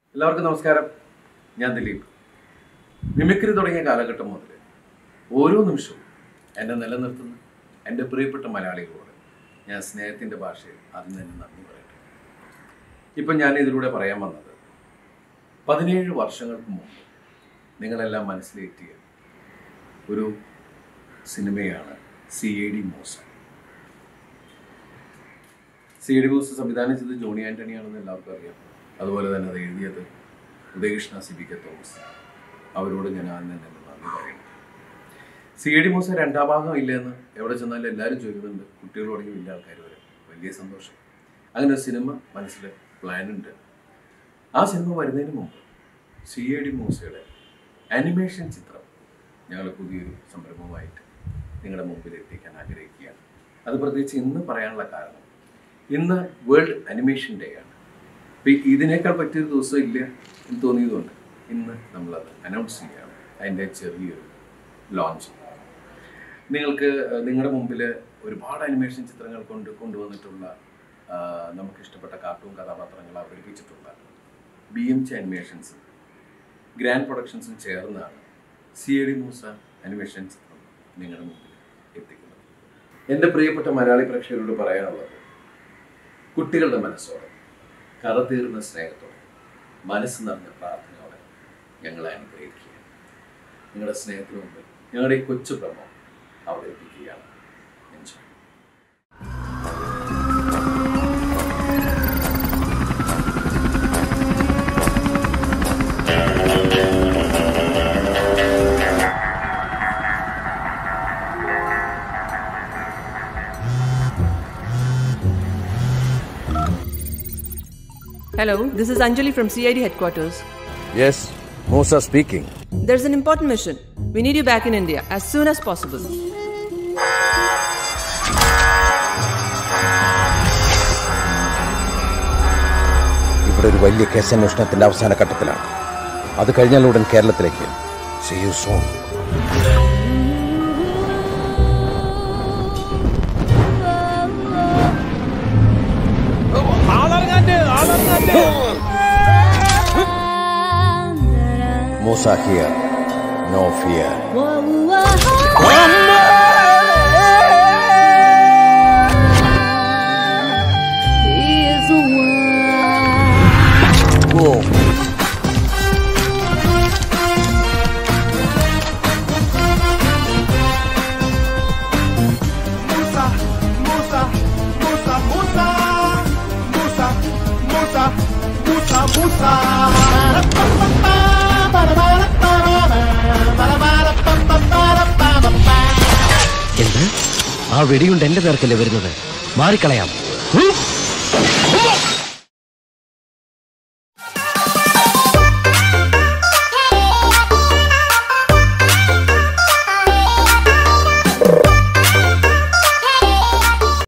എല്ലാവർക്കും നമസ്കാരം ഞാൻ ദിലീപ് മിമിക്രി തുടങ്ങിയ കാലഘട്ടം മുതൽ ഓരോ നിമിഷവും എന്നെ നിലനിർത്തുന്ന എൻ്റെ പ്രിയപ്പെട്ട മലയാളികളോട് ഞാൻ സ്നേഹത്തിൻ്റെ ഭാഷയിൽ അതിന് തന്നെ നന്ദി പറയട്ടെ ഇപ്പം ഞാൻ ഇതിലൂടെ പറയാൻ വന്നത് പതിനേഴ് വർഷങ്ങൾക്ക് മുമ്പ് നിങ്ങളെല്ലാം മനസ്സിലേറ്റിയ ഒരു സിനിമയാണ് C A D Moosa C A D Moosa സംവിധാനം ചെയ്തത് ജോണി ആൻ്റണിയാണെന്ന് എല്ലാവർക്കും അറിയാം അതുപോലെ തന്നെ അത് എഴുതിയത് ഉദയകൃഷ്ണ സി ബി കെ തോമസ് അവരോട് ഞാൻ ആദ്യം തന്നെ എൻ്റെ നന്ദി പറയുന്നു സി എ ഡി മോസ രണ്ടാം ഭാഗം ഇല്ലെന്ന് എവിടെ ചെന്നാലും എല്ലാവരും ചോദിക്കുന്നുണ്ട് കുട്ടികൾ തുടങ്ങി വലിയ ആൾക്കാർ വരെ വലിയ സന്തോഷം അങ്ങനെ ഒരു സിനിമ മനസ്സിൽ പ്ലാൻ ഉണ്ട് ആ സിനിമ വരുന്നതിന് മുമ്പ് സി എ ഡി മൂസയുടെ ആനിമേഷൻ ചിത്രം ഞങ്ങൾ പുതിയൊരു സംരംഭമായിട്ട് നിങ്ങളുടെ മുമ്പിൽ എത്തിക്കാൻ ആഗ്രഹിക്കുകയാണ് അത് പ്രത്യേകിച്ച് ഇന്ന് പറയാനുള്ള കാരണം ഇന്ന് വേൾഡ് അനിമേഷൻ ഡേ ആണ് അപ്പം ഇതിനേക്കാൾ പറ്റിയൊരു ദിവസം ഇല്ല എന്ന് തോന്നിയതുകൊണ്ട് ഇന്ന് നമ്മളത് അനൗൺസ് ചെയ്യുകയാണ് അതിൻ്റെ ചെറിയൊരു ലോഞ്ച് നിങ്ങൾക്ക് ഏഹ്, നിങ്ങളുടെ മുമ്പിൽ ഒരുപാട് അനിമേഷൻ ചിത്രങ്ങൾ കൊണ്ട് കൊണ്ടുവന്നിട്ടുള്ള ആ, നമുക്ക് ഇഷ്ടപ്പെട്ട കാർട്ടൂൺ കഥാപാത്രങ്ങൾ അവതരിപ്പിച്ചിട്ടുള്ള ബി എം ചെ അനിമേഷൻസും ഗ്രാൻഡ് പ്രൊഡക്ഷൻസും ചേർന്നാണ് C A D Moosa animation ചിത്രം നിങ്ങളുടെ മുമ്പിൽ എത്തിക്കുന്നത് എൻ്റെ പ്രിയപ്പെട്ട മലയാളി പ്രേക്ഷകരോട് പറയാനുള്ളത് കുട്ടികളുടെ മനസ്സോടെ കറതീർന്ന സ്നേഹത്തോടെ മനസ്സ് നിറഞ്ഞ പ്രാർത്ഥനയോടെ ഞങ്ങളെ അനുഗ്രഹിക്കുക നിങ്ങളുടെ സ്നേഹത്തിന് മുമ്പിൽ ഞങ്ങളുടെ ഈ കൊച്ചു ഭ്രമം അവതരിപ്പിക്കുകയാണ് enjoy Hello, this is Anjali from CID headquarters. Yes, Musa speaking. There's an important mission. We need you back in India as soon as possible. ഇവിടെ ഒരു വലിയ കേസന്വേഷണത്തിന്റെ അവസാന ഘട്ടത്തിലാണ് അത് കഴിഞ്ഞാൽ ഉടൻ കേരളത്തിലേക്ക് See you soon. Musa here. No fear. Whoa. Musa, Musa, Musa, Musa, Musa, Musa, Musa, Musa. എന്ത് ആ വെടിയുണ്ട് എന്റെ നേർക്കല്ലേ വരുന്നത് മാറിക്കളയാം ഹും!